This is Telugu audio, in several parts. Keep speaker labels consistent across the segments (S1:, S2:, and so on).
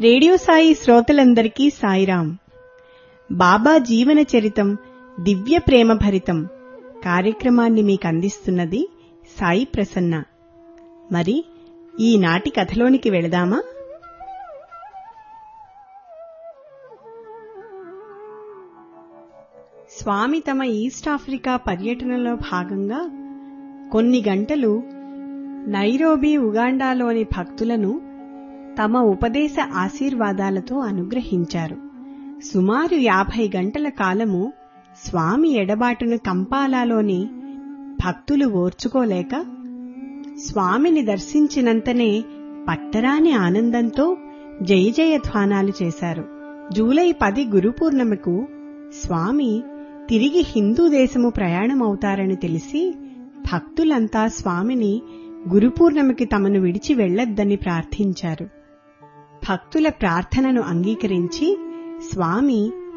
S1: రేడియో సాయి శ్రోతలందరికీ సాయిరాం బాబా జీవన చరితం దివ్య ప్రేమ భరితం కార్యక్రమాన్ని మీకు అందిస్తున్నది సాయి ప్రసన్న మరి ఈనాటి కథలోనికి వెళదామా స్వామి తమ ఈస్ట్ ఆఫ్రికా పర్యటనలో భాగంగా కొన్ని గంటలు నైరోబీ ఉగాండాలోని భక్తులను తమ ఉపదేశ ఆశీర్వాదాలతో అనుగ్రహించారు సుమారు యాభై గంటల కాలము స్వామి ఎడబాటును కంపాలాలోని భక్తులు ఓర్చుకోలేక స్వామిని దర్శించినంతనే పట్టరాని ఆనందంతో జయ జయధ్వానాలు చేశారు జూలై పది గురుపూర్ణిమకు స్వామి తిరిగి హిందూ దేశము ప్రయాణమవుతారని తెలిసి భక్తులంతా స్వామిని గురుపూర్ణమికి తమను విడిచి వెళ్లొద్దని ప్రార్థించారు భక్తుల ప్రార్థనను అంగీకరించి స్వామి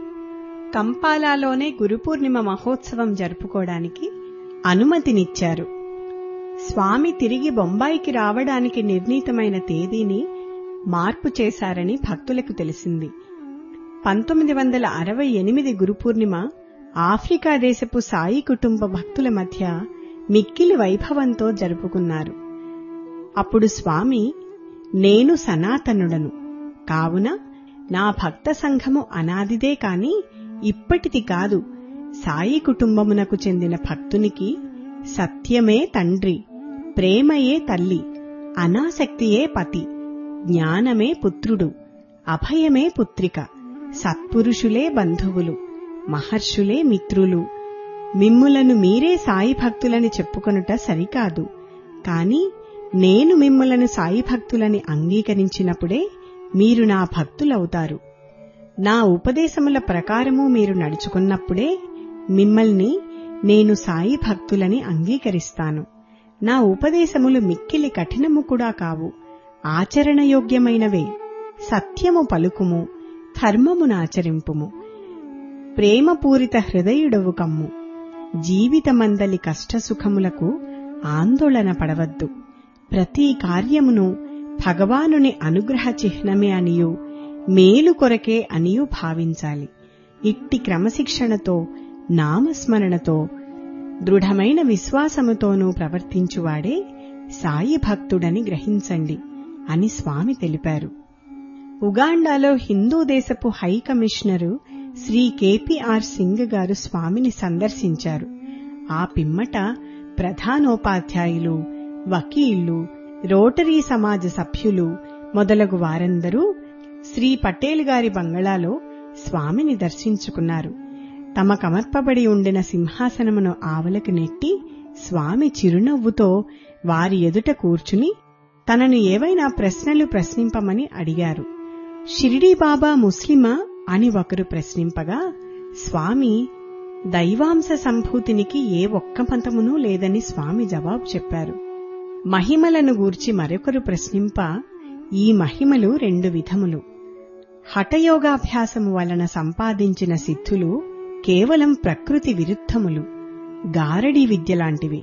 S1: కంపాలాలోనే గురుపూర్ణిమ మహోత్సవం జరుపుకోవడానికి అనుమతినిచ్చారు స్వామి తిరిగి బొంబాయికి రావడానికి నిర్ణీతమైన తేదీని మార్పు చేశారని భక్తులకు తెలిసింది పంతొమ్మిది వందల అరవై ఎనిమిది గురుపూర్ణిమ ఆఫ్రికా దేశపు సాయి కుటుంబ భక్తుల మధ్య మిక్కిలి వైభవంతో జరుపుకున్నారు అప్పుడు స్వామి నేను సనాతనుడను కావున నా భక్త సంఘము అనాదిదే కాని ఇప్పటిది కాదు సాయి కుటుంబమునకు చెందిన భక్తునికి సత్యమే తండ్రి ప్రేమయే తల్లి అనాసక్తియే పతి జ్ఞానమే పుత్రుడు అభయమే పుత్రిక సత్పురుషులే బంధువులు మహర్షులే మిత్రులు మిమ్ములను మీరే సాయి భక్తులని చెప్పుకొనుట సరికాదు కాని నేను మిమ్ములను సాయి భక్తులని అంగీకరించినప్పుడే మీరు నా భక్తులవుతారు నా ఉపదేశముల ప్రకారము మీరు నడుచుకున్నప్పుడే మిమ్మల్ని నేను సాయి భక్తులని అంగీకరిస్తాను నా ఉపదేశములు మిక్కిలి కఠినము కూడా కావు ఆచరణయోగ్యమైనవే సత్యము పలుకుము ధర్మమునాచరింపుము ప్రేమపూరిత హృదయుడవు కమ్ము జీవితమందలి కష్టసుఖములకు ఆందోళన పడవద్దు ప్రతి కార్యమును భగవానుని అనుగ్రహ చిహ్నమే అనియు మేలు కొరకే అనియు భావించాలి ఇట్టి క్రమశిక్షణతో నామస్మరణతో దృఢమైన విశ్వాసముతోనూ ప్రవర్తించువాడే సాయి భక్తుడని గ్రహించండి అని స్వామి తెలిపారు ఉగాండాలో హిందూ దేశపు high commissioner Shri KPR Singh garu స్వామిని సందర్శించారు ఆ పిమ్మట ప్రధానోపాధ్యాయులు వకీళ్లు రోటరీ సమాజ సభ్యులు మొదలగు వారందరూ శ్రీ పటేల్ గారి బంగళాలో స్వామిని దర్శించుకున్నారు తమ కమర్పబడి ఉండిన సింహాసనమును ఆవలకు నెట్టి స్వామి చిరునవ్వుతో వారి ఎదుట కూర్చుని తనను ఏవైనా ప్రశ్నలు ప్రశ్నింపమని అడిగారు షిరిడీ బాబా ముస్లిమా అని ఒకరు ప్రశ్నింపగా స్వామి దైవాంశ సంభూతినికి ఏ ఒక్క మతమునూ లేదని స్వామి జవాబు చెప్పారు మహిమలను గూర్చి మరొకరు ప్రశ్నింప ఈ మహిమలు రెండు విధములు హఠయోగాభ్యాసము వలన సంపాదించిన సిద్ధులు కేవలం ప్రకృతి విరుద్ధములు గారడీ విద్యలాంటివి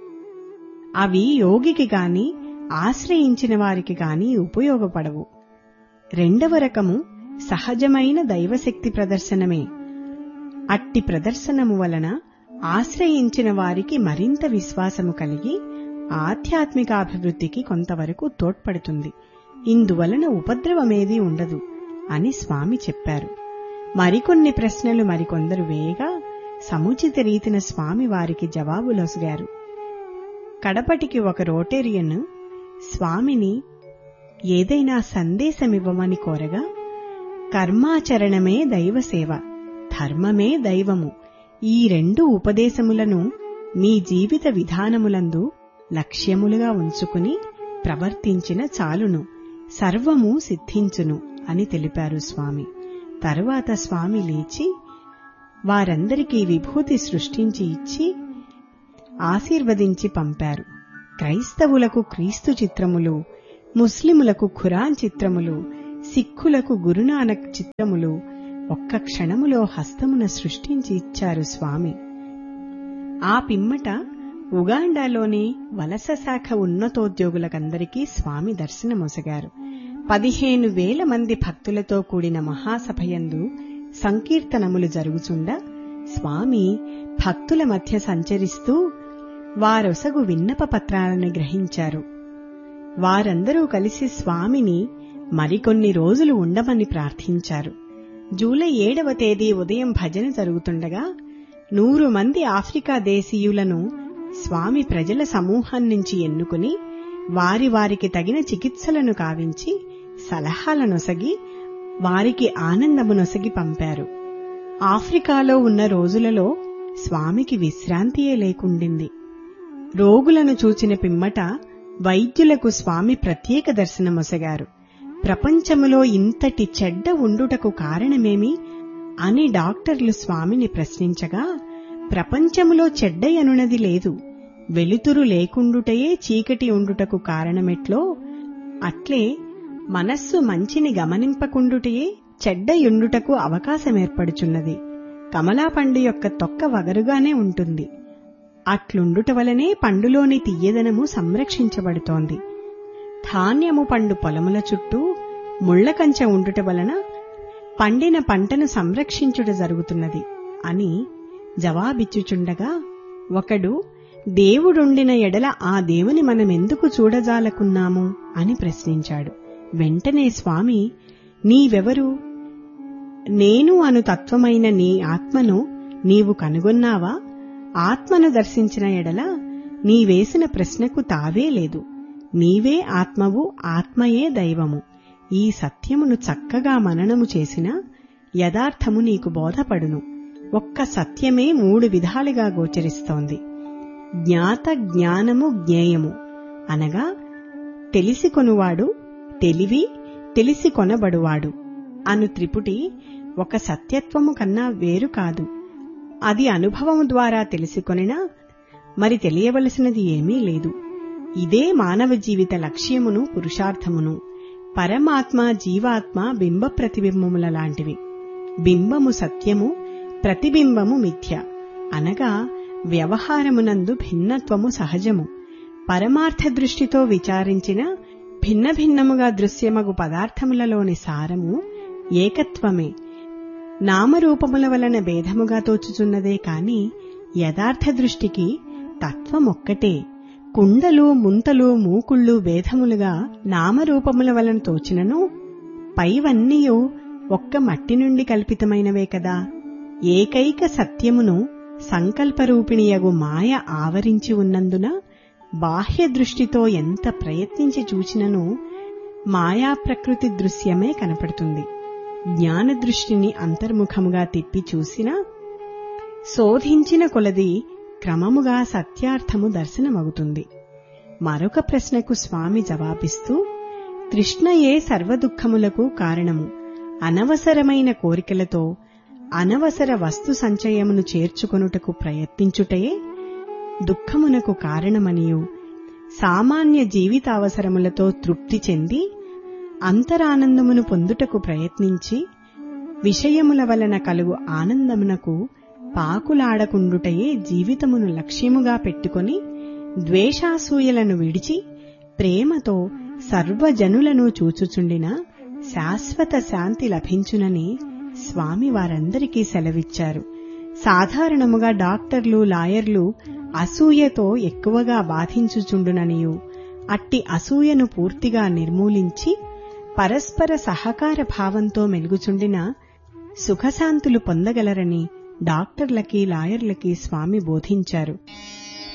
S1: అవి యోగికి గాని ఆశ్రయించిన వారికి గాని ఉపయోగపడవు రెండవ రకము సహజమైన దైవశక్తి ప్రదర్శనమే అట్టి ప్రదర్శనము వలన ఆశ్రయించిన వారికి మరింత విశ్వాసము కలిగి ఆధ్యాత్మికాభివృద్ధికి కొంతవరకు తోడ్పడుతుంది ఇందువలన ఉపద్రవమేదీ ఉండదు అని స్వామి చెప్పారు మరికొన్ని ప్రశ్నలు మరికొందరు వేయగా సముచిత రీతిన స్వామి వారికి జవాబులొసగారు కడపటికి ఒక రోటేరియన్ స్వామిని ఏదైనా సందేశమివ్వమని కోరగా కర్మాచరణమే దైవసేవ ధర్మమే దైవము ఈ రెండు ఉపదేశములను మీ జీవిత విధానములందు లక్ష్యములుగా ఉంచుకుని ప్రవర్తించిన చాలును సర్వము సిద్ధించును అని తెలిపారు స్వామి తరువాత స్వామి లేచి వారందరికీ విభూతి సృష్టించి ఇచ్చి ఆశీర్వదించి పంపారు క్రైస్తవులకు క్రీస్తు చిత్రములు ముస్లిములకు ఖురాన్ చిత్రములు సిక్కులకు గురునానక్ చిత్రములు ఒక్క క్షణములో హస్తమున సృష్టించి ఇచ్చారు స్వామి ఆ పిమ్మట ఉగాండాలోని వలస శాఖ ఉన్నతోద్యోగులకందరికీ స్వామి దర్శనమొసగారు పదిహేను వేల మంది భక్తులతో కూడిన మహాసభయందు సంకీర్తనములు జరుగుచుండ స్వామి భక్తుల మధ్య సంచరిస్తూ వారొసగు విన్నప పత్రాలను గ్రహించారు వారందరూ కలిసి స్వామిని మరికొన్ని రోజులు ఉండమని ప్రార్థించారు జూలై ఏడవ తేదీ ఉదయం భజన జరుగుతుండగా నూరు మంది ఆఫ్రికా దేశీయులను స్వామి ప్రజల సమూహం నుంచి ఎన్నుకుని వారి వారికి తగిన చికిత్సలను కావించి సలహాలనొసగి వారికి ఆనందమునొసగి పంపారు ఆఫ్రికాలో ఉన్న రోజులలో స్వామికి విశ్రాంతియే లేకుండింది రోగులను చూచిన పిమ్మట వైద్యులకు స్వామి ప్రత్యేక దర్శనమొసగారు ప్రపంచములో ఇంతటి చెడ్డ ఉండుటకు కారణమేమి అని డాక్టర్లు స్వామిని ప్రశ్నించగా ప్రపంచములో చెడ్డయనున్నది లేదు వెలుతురు లేకుండుటయే చీకటి ఉండుటకు కారణమెట్లో అట్లే మనస్సు మంచిని గమనింపకుండుటయే చెడ్డయుండుటకు అవకాశమేర్పడుచున్నది కమలా పండు యొక్క తొక్క వగరుగానే ఉంటుంది అట్లుండుట వలనే పండులోని తీయదనము సంరక్షించబడుతోంది ధాన్యము పండు పొలముల చుట్టూ ముళ్లకంచె ఉండుట వలన పండిన పంటను సంరక్షించుట జరుగుతున్నది అని జవాబిచ్చుచుండగా ఒకడు దేవుడుండిన ఎడల ఆ దేవుని మనమెందుకు చూడజాలకున్నాము అని ప్రశ్నించాడు వెంటనే స్వామి నీవెవరు నేను అను తత్వమైన నీ ఆత్మను నీవు కనుగొన్నావా ఆత్మను దర్శించిన ఎడల నీవేసిన ప్రశ్నకు తావే లేదు నీవే ఆత్మవు ఆత్మయే దైవము ఈ సత్యమును చక్కగా మననము చేసిన యథార్థము నీకు బోధపడును ఒక్క సత్యమే మూడు విధాలుగా గోచరిస్తోంది జ్ఞాత జ్ఞానము జ్ఞేయము అనగా తెలిసి కొనువాడు తెలివి తెలిసి కొనబడువాడు అను త్రిపుటి ఒక సత్యత్వము కన్నా వేరు కాదు అది అనుభవము ద్వారా తెలుసుకొనినా మరి తెలియవలసినది ఏమీ లేదు ఇదే మానవ జీవిత లక్ష్యమును పురుషార్థమును పరమాత్మ జీవాత్మ బింబ ప్రతిబింబముల లాంటివి బింబము సత్యము ప్రతిబింబము మిథ్య అనగా వ్యవహారమునందు భిన్నత్వము సహజము పరమార్థ దృష్టితో విచారించిన భిన్న భిన్నముగా దృశ్యమగు పదార్థములలోని సారము ఏకత్వమే నామరూపముల వలన భేదముగా తోచుచున్నదే కాని యథార్థ దృష్టికి తత్వమొక్కటే కుండలు ముంతలు మూకుళ్ళు భేదములుగా నామరూపముల వలన తోచినను పైవన్నీయు ఒక్క మట్టి నుండి కల్పితమైనవే కదా ఏకైక సత్యమును సంకల్పరూపిణియగు మాయ ఆవరించి ఉన్నందున బాహ్య దృష్టితో ఎంత ప్రయత్నించి చూచినను మాయా ప్రకృతి దృశ్యమే కనపడుతుంది జ్ఞాన దృష్టిని అంతర్ముఖముగా తిప్పి చూసినా శోధించిన కొలది క్రమముగా సత్యార్థము దర్శనమవుతుంది మరొక ప్రశ్నకు స్వామి జవాబిస్తూ తృష్ణయే సర్వదుఃఖములకు కారణము అనవసరమైన కోరికలతో అనవసర వస్తు సంచయమును చేర్చుకొనుటకు ప్రయత్నించుటయే దుఃఖమునకు కారణమనియు సామాన్య జీవితావసరములతో తృప్తి చెంది అంతరానందమును పొందుటకు ప్రయత్నించి విషయముల వలన కలుగు ఆనందమునకు పాకులాడకుండుటయే జీవితమును లక్ష్యముగా పెట్టుకొని ద్వేషాసూయలను విడిచి ప్రేమతో సర్వజనులను చూచుచుండిన శాశ్వత శాంతి లభించునని స్వామి వారందరికీ సెలవిచ్చారు సాధారణముగా డాక్టర్లు లాయర్లు అసూయతో ఎక్కువగా బాధించుచుండుననియు అట్టి అసూయను పూర్తిగా నిర్మూలించి పరస్పర సహకార భావంతో మెలుగుచుండిన సుఖశాంతులు పొందగలరని డాక్టర్లకి లాయర్లకి స్వామి బోధించారు